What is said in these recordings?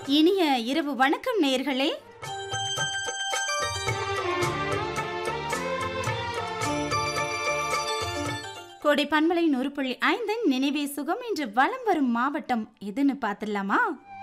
இனிய இரவு வணக்கம் நேர்களே கோடை பண்பலை நூறு புள்ளி ஐந்தின் நினைவே சுகம் இன்று வலம் வரும் மாவட்டம் எதுன்னு பார்த்துடலாமா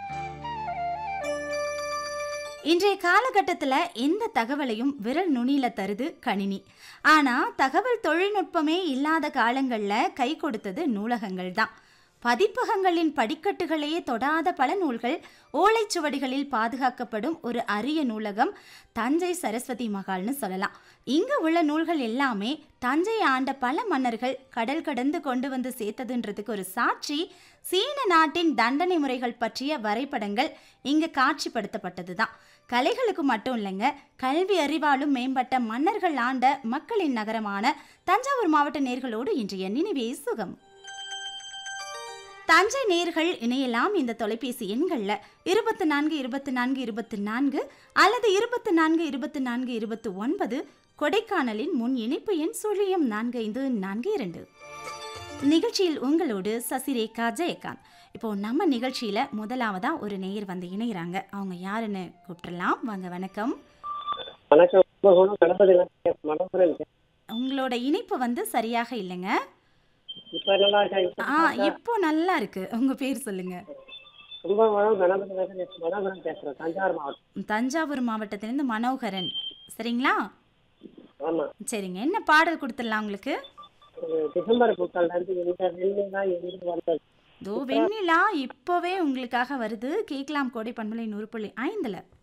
இன்றைய காலகட்டத்தில் எந்த தகவலையும் விரல் நுனியில தருது கணினி ஆனா தகவல் தொழில்நுட்பமே இல்லாத காலங்களில் கை கொடுத்தது நூலகங்கள் தான் பதிப்பகங்களின் படிக்கட்டுகளையே தொடாத பல நூல்கள் ஓலைச்சுவடிகளில் பாதுகாக்கப்படும் ஒரு அரிய நூலகம் தஞ்சை சரஸ்வதி மகால்னு சொல்லலாம் இங்கு உள்ள நூல்கள் எல்லாமே தஞ்சை ஆண்ட பல மன்னர்கள் கடல் கடந்து கொண்டு வந்து சேர்த்ததுன்றதுக்கு ஒரு சாட்சி சீன நாட்டின் தண்டனை முறைகள் பற்றிய வரைபடங்கள் இங்கு காட்சிப்படுத்தப்பட்டது தான் கலைகளுக்கு மட்டும் இல்லைங்க கல்வி அறிவாலும் மேம்பட்ட மன்னர்கள் ஆண்ட மக்களின் நகரமான தஞ்சாவூர் மாவட்ட நேர்களோடு இன்றைய நினைவே சுகம் தஞ்சை நேர்கள் இணையலாம் இந்த தொலைபேசி எண்களில் இருபத்தி நான்கு இருபத்தி நான்கு இருபத்தி நான்கு அல்லது இருபத்தி நான்கு இருபத்தி நான்கு இருபத்தி ஒன்பது கொடைக்கானலின் முன் இணைப்பு எண் சுழியம் நான்கு ஐந்து நான்கு இரண்டு நிகழ்ச்சியில் உங்களோடு சசிரேகா ஜெயகாந்த் இப்போ நம்ம நிகழ்ச்சியில முதலாவதா ஒரு நேயர் வந்து இணைகிறாங்க அவங்க யாருன்னு கூப்பிடலாம் வாங்க வணக்கம் வணக்கம் கும்பகோணம் கணபதி மனோகரன் உங்களோட இணைப்பு வந்து சரியாக இல்லைங்க இப்ப நல்லா இருக்கா இப்ப ஆ இப்போ நல்லா இருக்கு உங்க பேர் சொல்லுங்க கும்பகோணம் கணபதி நகர் மனோகரன் பேசுறேன் தஞ்சாவூர் மாவட்டம் தஞ்சாவூர் மாவட்டத்திலிருந்து மனோகரன் சரிங்களா ஆமா சரிங்க என்ன பாடல் கொடுத்துடலாம் உங்களுக்கு ஒரு டிசம்பர் பூக்கள்ல இருந்து இந்த வெள்ளி தான் இருந்து வந்தது தோ வெண்ணிலா இப்போவே உங்களுக்காக வருது கேட்கலாம் கோடை பண்பலை நூறு புள்ளி ஐந்துல